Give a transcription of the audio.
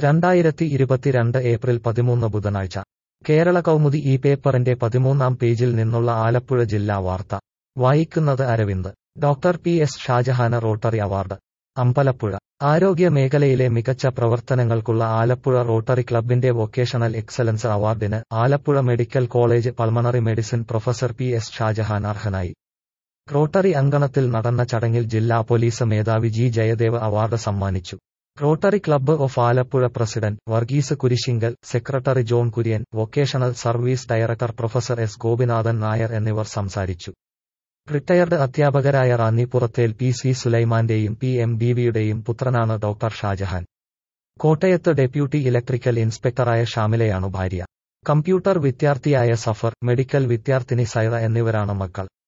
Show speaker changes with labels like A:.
A: രണ്ടായിരത്തി ഇരുപത്തിരണ്ട് ഏപ്രിൽ പതിമൂന്ന് ബുധനാഴ്ച കേരള കൗമുദി ഈ പേപ്പറിന്റെ പതിമൂന്നാം പേജിൽ നിന്നുള്ള ആലപ്പുഴ ജില്ലാ വാർത്ത വായിക്കുന്നത് അരവിന്ദ് ഡോക്ടർ പി എസ് ഷാജഹാന് റോട്ടറി അവാർഡ് അമ്പലപ്പുഴ ആരോഗ്യ മേഖലയിലെ മികച്ച പ്രവർത്തനങ്ങൾക്കുള്ള ആലപ്പുഴ റോട്ടറി ക്ലബിന്റെ വൊക്കേഷണൽ എക്സലൻസ് അവാർഡിന് Alappuzha medical college pulmonary medicine professor P S Shajahan അർഹനായി റോട്ടറി അങ്കണത്തിൽ നടന്ന ചടങ്ങിൽ ജില്ലാ പോലീസ് മേധാവി ജി ജയദേവ് അവാർഡ് സമ്മാനിച്ചു rotary club of Alappuzha president Varghese Kurisinkal secretary John Kurian vocational service director professor S Gopinathan Nair എന്നിവർ സംസാരിച്ചു റിട്ടയർഡ് അധ്യാപകരായ റാന്നി പുറത്തേൽ പി സി സുലൈമാന്റെയും പി എം ബീവിയുടെയും പുത്രനാണ് ഡോക്ടർ ഷാജഹാൻ കോട്ടയത്ത് ഡെപ്യൂട്ടി ഇലക്ട്രിക്കൽ ഇൻസ്പെക്ടറായ ഷാമിലയാണ് ഭാര്യ കമ്പ്യൂട്ടർ വിദ്യാർത്ഥിയായ സഫർ മെഡിക്കൽ വിദ്യാർത്ഥിനി സൈറ എന്നിവരാണ് മക്കൾ